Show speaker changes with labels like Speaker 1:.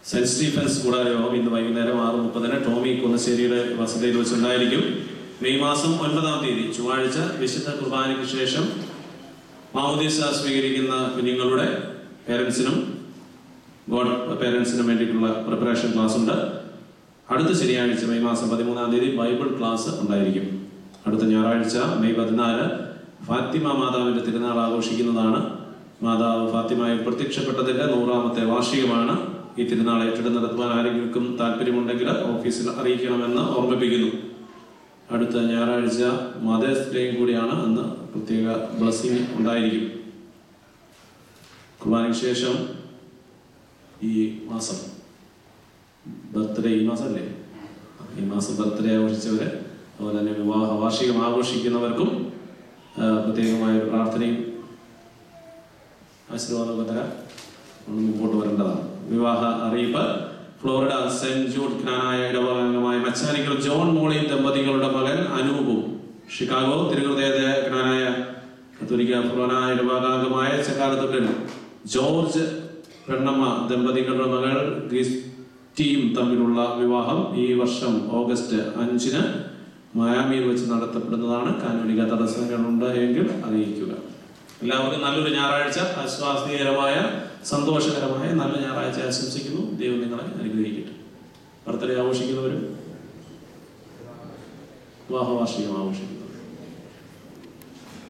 Speaker 1: saint Stephen's കൂടാരയോഗം ഇന്ന് വൈകുന്നേരം ആറ് മുപ്പതിന് ടോമി കുന്നശ്ശേരിയുടെ വസതിയിൽ വെച്ചുണ്ടായിരിക്കും മെയ് മാസം ഒൻപതാം തീയതി ചൊവ്വാഴ്ച വിശുദ്ധ കുർബാനയ്ക്ക് ശേഷം മാമോദീസ സ്വീകരിക്കുന്ന കുഞ്ഞുങ്ങളുടെ പേരൻസിനും ഗോഡ് പേരൻസിനും വേണ്ടിയിട്ടുള്ള പ്രിപ്പറേഷൻ ക്ലാസ് ഉണ്ട് അടുത്ത ശനിയാഴ്ച മെയ് മാസം പതിമൂന്നാം തീയതി ബൈബിൾ ക്ലാസ് ഉണ്ടായിരിക്കും അടുത്ത ഞായറാഴ്ച മെയ് പതിനാല് ഫാത്തിമ മാതാവിന്റെ തിരുനാൾ ആഘോഷിക്കുന്നതാണ് മാതാവ് ഫാത്തിമയിൽ പ്രത്യക്ഷപ്പെട്ടതിന്റെ നൂറാമത്തെ വാർഷികമാണ് ഈ തിരുനാൾ ഏറ്റെടുത്ത് നടത്തുവാൻ ആരെങ്കിലും താല്പര്യമുണ്ടെങ്കിൽ ഓഫീസിൽ അറിയിക്കണമെന്ന് ഓർമ്മിപ്പിക്കുന്നു അടുത്ത ഞായറാഴ്ച മദേഴ്സ് ഡേയും കൂടിയാണ് അന്ന് പ്രത്യേക ബ്ലസ്സിംഗ് ഉണ്ടായിരിക്കും കുർബാനയ്ക്ക് ശേഷം ഈ മാസം ബർത്ത്ഡേ ഈ മാസമല്ലേ ഈ മാസം ബർത്ത്ഡേ ആഘോഷിച്ചവര് അതുപോലെ തന്നെ വിവാഹ വാർഷികം ആഘോഷിക്കുന്നവർക്കും ആ, പ്രത്യേകമായ ഒരു പ്രാർത്ഥനയും ആശീർവാദമൊക്കെ തരാൻ നമ്മൾ മുമ്പോട്ട് വരേണ്ടതാണ് വിവാഹ അറിയിപ്പ് ഫ്ലോറിഡ സെന്റ് ജൂഡ് ജ്ഞാനായ ഇടവകാംഗമായ മച്ചാനിക്കൽ ജോൺ മോളി ദമ്പതികളുടെ മകൻ അനൂപും ഷിക്കാഗോ തിരുഹൃദയ ജ്ഞാനായ കത്തോലിക്ക ഫ്ലോനായ ഇടവകാംഗമായ ചക്കാലത്തൊട്ടിൽ ജോർജ് പെണ്ണമ്മ ദമ്പതികളുടെ മകൾ ക്രിസ്റ്റീം തമ്മിലുള്ള വിവാഹം ഈ വർഷം ഓഗസ്റ്റ് അഞ്ചിന് മയാമിയിൽ വെച്ച് നടത്തപ്പെടുന്നതാണ് കാനോലിക തടസ്സങ്ങളുണ്ട് എങ്കിൽ അറിയിക്കുക എല്ലാവർക്കും നല്ലൊരു ഞായറാഴ്ച ആശ്വാസകരമായ സന്തോഷകരമായ നല്ല ഞായറാഴ്ച ആശംസിക്കുന്നു ദൈവം നിങ്ങളെ അനുഗ്രഹിക്കട്ടെ ബർത്ത്ഡേ ആഘോഷിക്കുന്നവരും വിവാഹ വാർഷികം ആഘോഷിക്കുന്നു